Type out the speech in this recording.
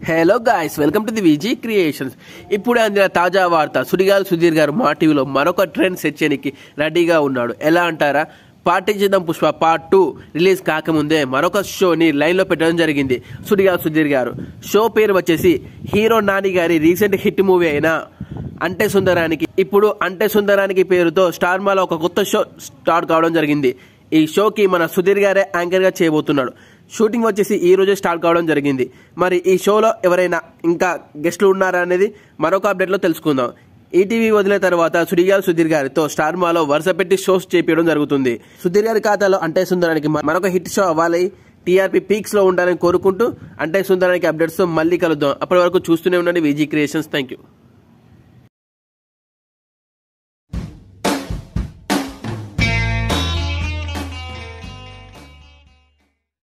hello guys welcome to the Viji creations ఇప్పుడే అందిన తాజా వార్త సుడిగాలి సుధీర్ గారు మా టీవీలో మరొక ట్రెండ్ సెట్ చేయడానికి రెడీగా ఉన్నాడు ఎలా అంటారా పార్టీ చేద్దాం పుష్ప పార్ట్ టూ రిలీజ్ కాకముందే మరొక షోని లైన్లో పెట్టడం జరిగింది సుడిగాలి సుధీర్ గారు షో పేరు వచ్చేసి హీరో నాని గారి రీసెంట్ హిట్ మూవీ అయిన అంటే సుందరానికి ఇప్పుడు అంటే సుందరానికి పేరుతో స్టార్ మాలో ఒక కొత్త షో స్టార్ట్ కావడం జరిగింది ఈ షోకి మన సుధీర్ గారే యాంకర్ గా చేయబోతున్నాడు షూటింగ్ వచ్చేసి ఈ రోజే స్టార్ట్ కావడం జరిగింది మరి ఈ షోలో ఎవరైనా ఇంకా గెస్టులు ఉన్నారా అనేది మరొక అప్డేట్లో తెలుసుకుందాం ఈటీవీ వదిలిన తర్వాత సుడిగాల్ సుధీర్ గారితో స్టార్ మాలో వరుస పెట్టి షోస్ చేపించడం జరుగుతుంది సుధీర్ గారి ఖాతాలో అంటే సుందరానికి మరొక హిట్ షో అవ్వాలి టీఆర్పీ పీక్స్ లో ఉండాలని కోరుకుంటూ అంటే సుందరానికి అప్డేట్స్ తో మళ్ళీ కలుద్దాం అప్పటి వరకు చూస్తూనే ఉండండి విజీ క్రియేషన్స్ థ్యాంక్ యూ